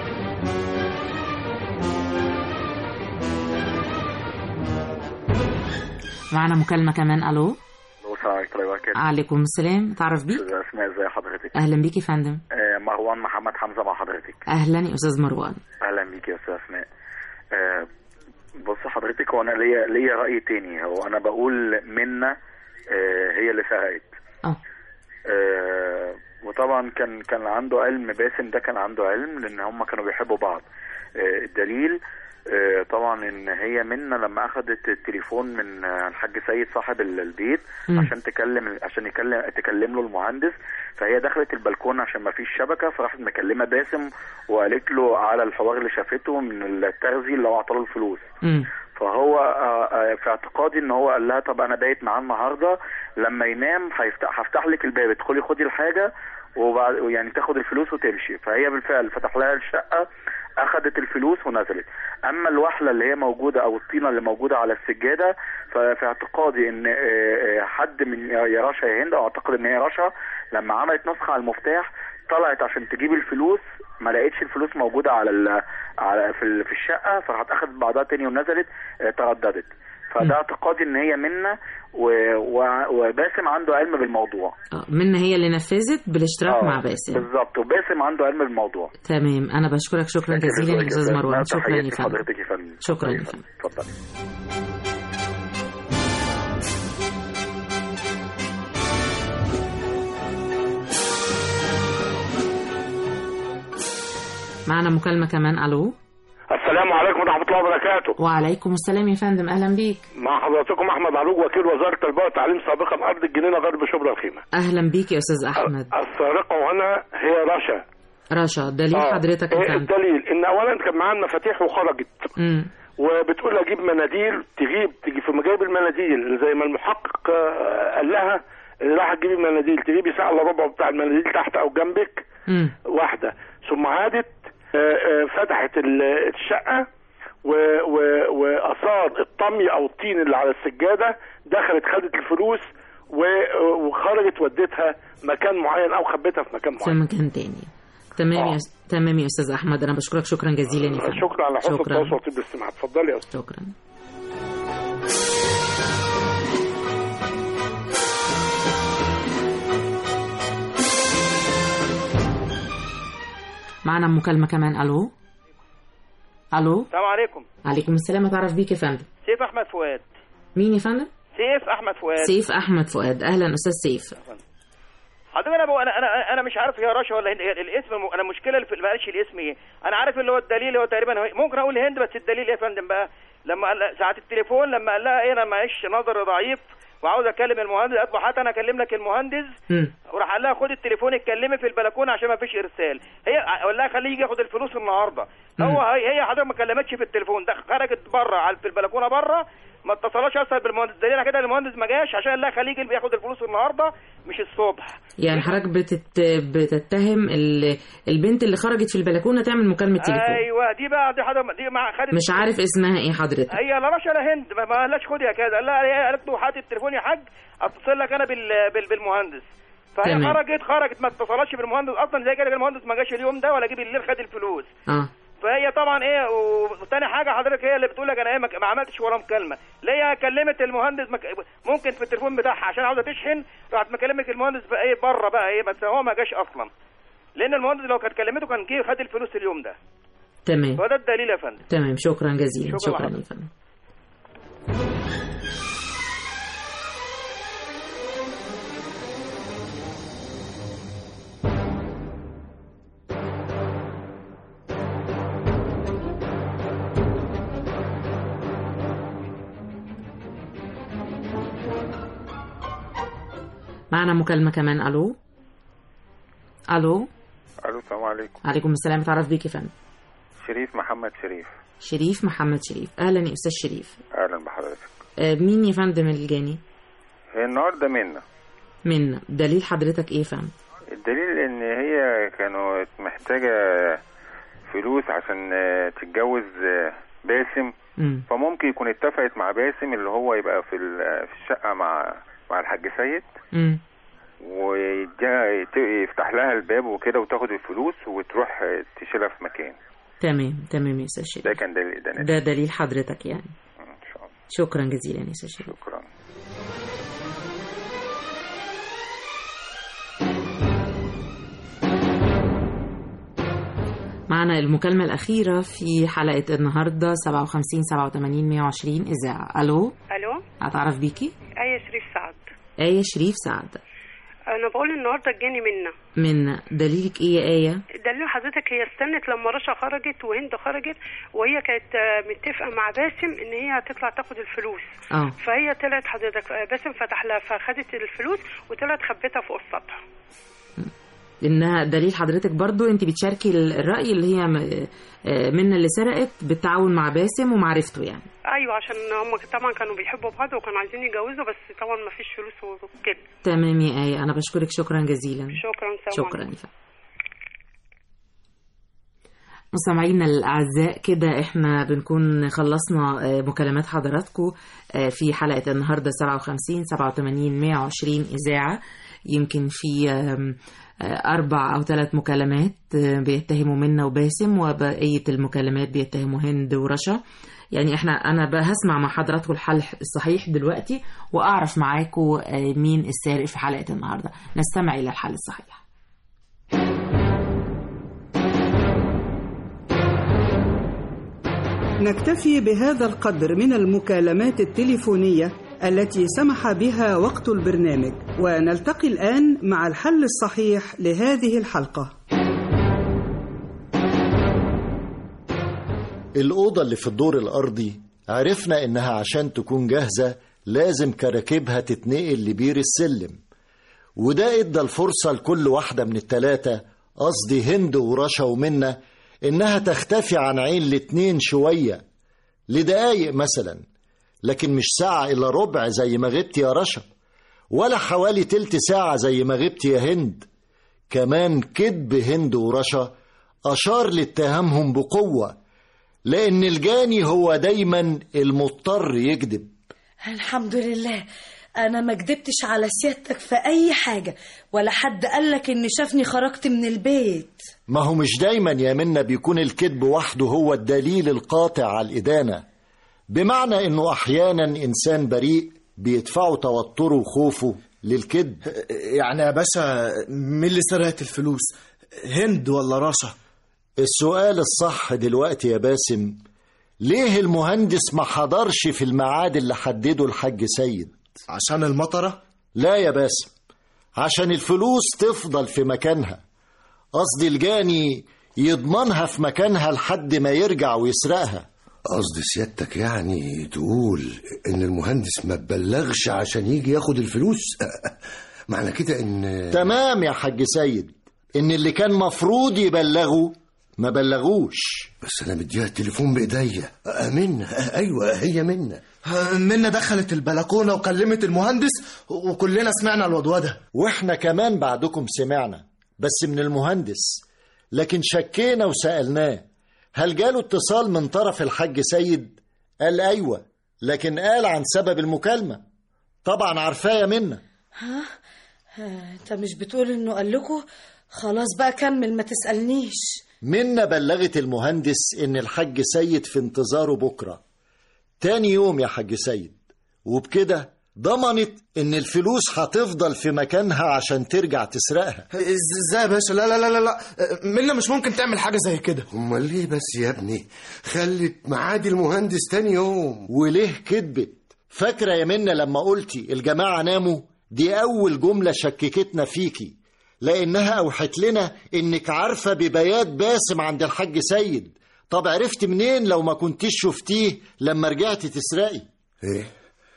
معنا مكالمة كمان الو السلام عليكم ورحمة الله وبركاته عليكم السلام تعرف بيك أستاذ أسماء ازي حضرتك اهلا بيك يا فندم آه، مروان محمد حمزة مع حضرتك اهلا يا استاذ مروان أهلا بيك يا أستاذ أسماء آه، بص حضرتك هو أنا ليا ليا رأي تاني هو أنا بقول منا آه، هي اللي سرقت اه آه، وطبعا كان كان عنده علم باسم ده كان عنده علم لأن هم كانوا بيحبوا بعض آه، الدليل آه، طبعا ان هي منا لما اخذت التليفون من آه، الحاج سيد صاحب ال- البيت مم. عشان تكلم عشان يكلم تكلم له المهندس فهي دخلت البلكونه عشان ما فيش شبكه فراحت مكلمه باسم وقالت له على الحوار اللي شافته من الترزي اللي هو اعطاله الفلوس فهو آه، آه، في اعتقادي ان هو قال لها طب انا بايت معاه النهارده لما ينام هيفتح هفتح لك الباب ادخلي خدي الحاجه وبعد يعني تاخد الفلوس وتمشي فهي بالفعل فتح لها الشقه اخذت الفلوس ونزلت اما الوحله اللي هي موجوده او الطينه اللي موجوده على السجاده ففي اعتقادي ان آه، آه، حد من يا يا رشا يا هند او اعتقد ان هي رشا لما عملت نسخه على المفتاح طلعت عشان تجيب الفلوس ما لقيتش الفلوس موجوده على ال على في, ال- في الشقه فراحت اخذت بعضها تاني ونزلت آه، ترددت فده اعتقادي ان هي منا و- و- وباسم عنده علم بالموضوع آه، منا هي اللي نفذت بالاشتراك آه، مع باسم بالظبط وباسم عنده علم بالموضوع تمام انا بشكرك شكرا جزيلا يا استاذ مروان شكرا تحياتي يا فندم لحضرتك يا فندم شكرا يا فندم اتفضل معنا مكالمة كمان الو السلام عليكم ورحمة الله وبركاته وعليكم السلام يا فندم اهلا بيك مع حضراتكم أحمد عروج وكيل وزارة التربية والتعليم سابقا أرض الجنينة غرب شبرا الخيمة اهلا بيك يا استاذ احمد السارقة هنا هي رشا رشا دليل آه، حضرتك يا إيه فندم الدليل إن أولا كان معاها المفاتيح وخرجت مم. وبتقول أجيب مناديل تجيب تجي في مجايب المناديل زي ما المحقق آه، قال لها اللي راح تجيبي مناديل تجيبي ساعة الا ربع بتاع المناديل تحت أو جنبك مم. واحدة ثم عادت آه، آه، فتحت ال- الشقة و- و- وآثار الطمي أو الطين اللي على السجادة دخلت خدت الفلوس و- وخرجت ودتها مكان معين أو خبتها في مكان في معين مكان تاني تمام يا تمام يا استاذ احمد انا بشكرك شكرا جزيلا يا فندم شكرا على حسن شكرا. التواصل وطيب الاستماع اتفضلي يا أستاذ شكرا معنا مكالمة كمان الو الو السلام عليكم عليكم السلام اتعرف بيك يا فندم سيف احمد فؤاد مين يا فندم سيف احمد فؤاد سيف احمد فؤاد اهلا استاذ سيف حضرتك انا بقى انا انا انا مش عارف هي رشا ولا هند هي الاسم م- انا المشكله اللي في ما قالش الاسم ايه انا عارف اللي هو الدليل هو تقريبا هو- ممكن اقول هند بس الدليل ايه يا فندم بقى لما قال ساعه التليفون لما قال لها ايه انا معيش نظر ضعيف وعاوز اكلم المهندس قالت له حتى انا اكلم لك المهندس مم. وراح قال لها خد التليفون اتكلمي في البلكونه عشان ما فيش ارسال هي قال لها خليه يجي ياخد الفلوس النهارده هو هي هي حضرتك ما كلمتش في التليفون ده خرجت بره على في البلكونه بره ما اتصلش اصلا بالمهندس دليل كده المهندس ما جاش عشان قال لها خليه يجي ياخد الفلوس النهارده مش الصبح يعني حضرتك بتت... بتتهم ال... البنت اللي خرجت في البلكونه تعمل مكالمه تليفون ايوه دي بقى دي حضرتك دي مع خدت مش عارف اسمها ايه حضرتك هي لا رشا لا هند ما ما قالهاش خد يا كذا قال لها هي قالت له هات التليفون يا حاج اتصل لك انا بال... بال... بالمهندس فهي تمام. خرجت خرجت ما اتصلش بالمهندس اصلا زي كده المهندس ما جاش اليوم ده ولا جه بالليل خد الفلوس اه فهي طبعا ايه وتاني حاجه حضرتك هي اللي بتقول لك انا ايه ما ما عملتش ولا مكالمه لا هي كلمت المهندس مك... ممكن في التليفون بتاعها عشان عاوزه تشحن راحت مكلمك المهندس بقى ايه بره بقى ايه بس هو ما جاش اصلا لان المهندس لو كانت كلمته كان جه خد الفلوس اليوم ده تمام فده الدليل يا فندم تمام شكرا جزيلا شكرا شكرا لحضرتك. يا فندم معنا مكالمة كمان ألو ألو الو السلام عليكم عليكم السلام اتعرف بيك يا فندم شريف محمد شريف شريف محمد شريف أهلا يا أستاذ شريف اهلا بحضرتك آه، مين يا فندم الجاني هي النهارده منا من دليل حضرتك إيه يا فندم الدليل ان هي كانوا محتاجه فلوس عشان آه، تتجوز آه، باسم مم. فممكن يكون اتفقت مع باسم اللي هو يبقى في ال- في الشقه مع مع الحاج سيد مم. ويفتح لها الباب وكده وتاخد الفلوس وتروح آه، تشيلها في مكان تمام تمام يا أستاذ شريف ده كان دليل ده ده دليل حضرتك يعني شكرا جزيلا يا أستاذ شريف شكرا معنا المكالمة الأخيرة في حلقة النهاردة 57 87 120 إذاعة ألو الو أتعرف بيكي ايه شريف سعد آية شريف سعد انا بقول النهارده الجاني منا من دليلك إيه يا آية دليل حضرتك هي استنت لما رشا خرجت وهند خرجت وهي كانت آه، متفقه مع باسم ان هي هتطلع تاخد الفلوس اه فهي طلعت حضرتك آه، باسم فتح لها فخدت الفلوس وطلعت خبتها فوق السطح إنها دليل حضرتك برضو أنت بتشاركي الرأي اللي هي م- آه، منا اللي سرقت بالتعاون مع باسم ومعرفته يعني ايوه عشان هم طبعا كانوا بيحبوا بعض وكانوا عايزين يتجوزوا بس طبعا ما فيش فلوس وكده تمام يا آية أنا بشكرك شكرا جزيلا شكرا سلام شكرا يا فندم. مستمعينا الأعزاء كده احنا بنكون خلصنا آه، مكالمات حضراتكم آه، في حلقة النهاردة 57 87 120 إذاعة يمكن في آم، آه، أربع أو ثلاث مكالمات آه، بيتهموا منا وباسم وبقية المكالمات بيتهموا هند ورشا يعني احنا انا بقى هسمع مع حضراتكم الحل الصحيح دلوقتي واعرف معاكم آه، مين السارق في حلقة النهاردة نستمع الى الحل الصحيح نكتفي بهذا القدر من المكالمات التليفونية التي سمح بها وقت البرنامج ونلتقي الآن مع الحل الصحيح لهذه الحلقة الأوضة اللي في الدور الأرضي عرفنا إنها عشان تكون جاهزة لازم كراكبها تتنقل لبير السلم وده ادى الفرصة لكل واحدة من التلاتة قصدي هند ورشا ومنة إنها تختفي عن عين الاتنين شوية لدقايق مثلا لكن مش ساعة إلا ربع زي ما غبت يا رشا ولا حوالي تلت ساعة زي ما غبت يا هند كمان كذب هند ورشا أشار لاتهامهم بقوة لأن الجاني هو دايما المضطر يكذب الحمد لله انا ما كدبتش على سيادتك في اي حاجه ولا حد قالك اني شافني خرجت من البيت ما هو مش دايما يا منا بيكون الكذب وحده هو الدليل القاطع على الإدانة بمعنى إنه أحيانا إنسان بريء بيدفعه توتره وخوفه للكذب يعني يا باشا مين اللي سرقت الفلوس هند ولا رشا السؤال الصح دلوقتي يا باسم ليه المهندس ما حضرش في الميعاد اللي حدده الحاج سيد عشان المطرة لا يا باسم عشان الفلوس تفضل في مكانها قصدي الجاني يضمنها في مكانها لحد ما يرجع ويسرقها قصد سيادتك يعني تقول ان المهندس ما بلغش عشان يجي ياخد الفلوس معنى كده ان تمام يا حاج سيد ان اللي كان مفروض يبلغه ما بلغوش بس انا مديها التليفون بايديا منى ايوه هي منى منى دخلت البلكونه وكلمت المهندس وكلنا سمعنا الودوده واحنا كمان بعدكم سمعنا بس من المهندس لكن شكينا وسألناه هل جاله اتصال من طرف الحاج سيد قال ايوه لكن قال عن سبب المكالمه طبعا عارفاه يا منى ها ها، انت مش بتقول انه قال لكم خلاص بقى كمل ما تسألنيش منى بلغت المهندس ان الحاج سيد في انتظاره بكره تاني يوم يا حاج سيد وبكده ضمنت ان الفلوس هتفضل في مكانها عشان ترجع تسرقها ازاي يا باشا لا لا لا لا لا منى مش ممكن تعمل حاجه زي كده امال ليه بس يا ابني خلت معاد المهندس تاني يوم وليه كدبت فاكره يا منى لما قلتي الجماعه ناموا دي اول جمله شككتنا فيكي لانها اوحت لنا انك عارفه ببيات باسم عند الحاج سيد طب عرفت منين لو ما كنتيش شفتيه لما رجعتي تسرقي ايه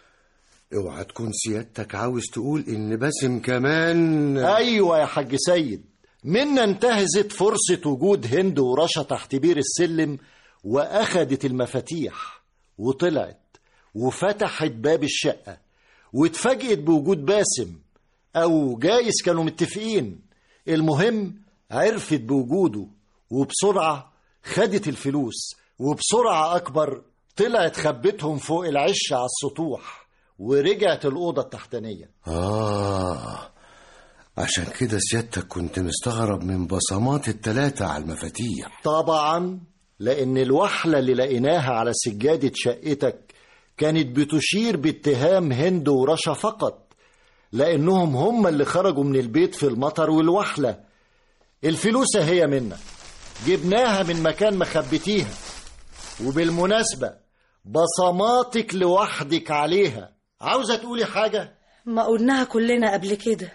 اوعى تكون سيادتك عاوز تقول ان باسم كمان ايوه يا حاج سيد منا انتهزت فرصه وجود هند ورشا تحت بير السلم واخدت المفاتيح وطلعت وفتحت باب الشقه واتفاجئت بوجود باسم او جايز كانوا متفقين المهم عرفت بوجوده وبسرعه خدت الفلوس وبسرعه اكبر طلعت خبتهم فوق العش على السطوح ورجعت الأوضة التحتانية آه عشان كده سيادتك كنت مستغرب من بصمات التلاتة على المفاتيح طبعا لأن الوحلة اللي لقيناها على سجادة شقتك كانت بتشير باتهام هند ورشا فقط لأنهم هم اللي خرجوا من البيت في المطر والوحلة الفلوس هي منا جبناها من مكان ما خبيتيها وبالمناسبة بصماتك لوحدك عليها عاوزة تقولي حاجة؟ ما قلناها كلنا قبل كده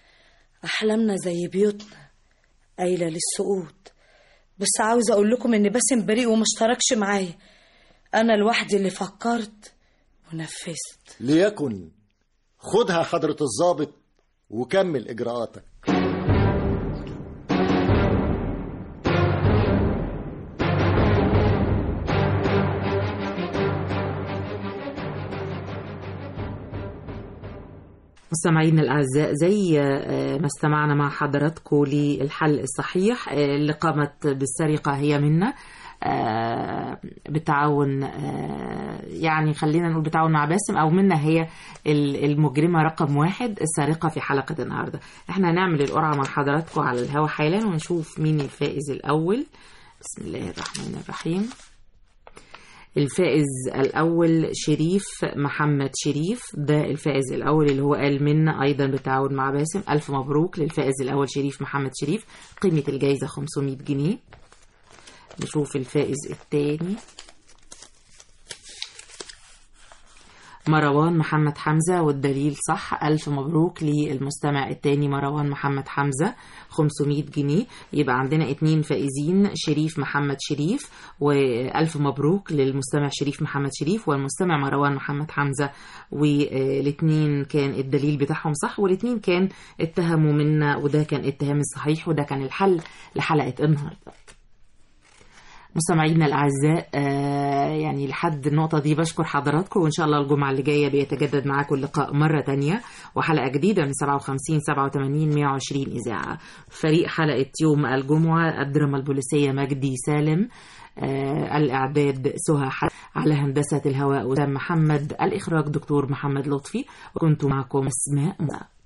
أحلامنا زي بيوتنا قايلة للسقوط بس عاوزة أقول لكم إن باسم بريء وما اشتركش معايا أنا لوحدي اللي فكرت ونفذت ليكن خدها حضرة الضابط وكمل إجراءاتك مستمعينا الأعزاء زي ما استمعنا مع حضراتكم للحل الصحيح اللي قامت بالسرقة هي منا بالتعاون يعني خلينا نقول بالتعاون مع باسم أو منا هي المجرمة رقم واحد السارقة في حلقة النهاردة احنا هنعمل القرعة مع حضراتكم على الهوا حالا ونشوف مين الفائز الأول بسم الله الرحمن الرحيم الفائز الأول شريف محمد شريف ده الفائز الأول اللي هو قال منا أيضا بالتعاون مع باسم ألف مبروك للفائز الأول شريف محمد شريف قيمة الجايزة 500 جنيه نشوف الفائز الثاني مروان محمد حمزة والدليل صح ألف مبروك للمستمع الثاني مروان محمد حمزة 500 جنيه يبقى عندنا اتنين فائزين شريف محمد شريف وألف مبروك للمستمع شريف محمد شريف والمستمع مروان محمد حمزة والاتنين كان الدليل بتاعهم صح والاتنين كان اتهموا منا وده كان اتهام الصحيح وده كان الحل لحلقة النهارده مستمعينا الاعزاء آه يعني لحد النقطه دي بشكر حضراتكم وان شاء الله الجمعه اللي جايه بيتجدد معاكم اللقاء مره تانية وحلقه جديده من 57 87 120 اذاعه فريق حلقه يوم الجمعه الدراما البوليسيه مجدي سالم آه الاعداد سهى حد على هندسه الهواء وسام محمد الاخراج دكتور محمد لطفي وكنت معكم اسماء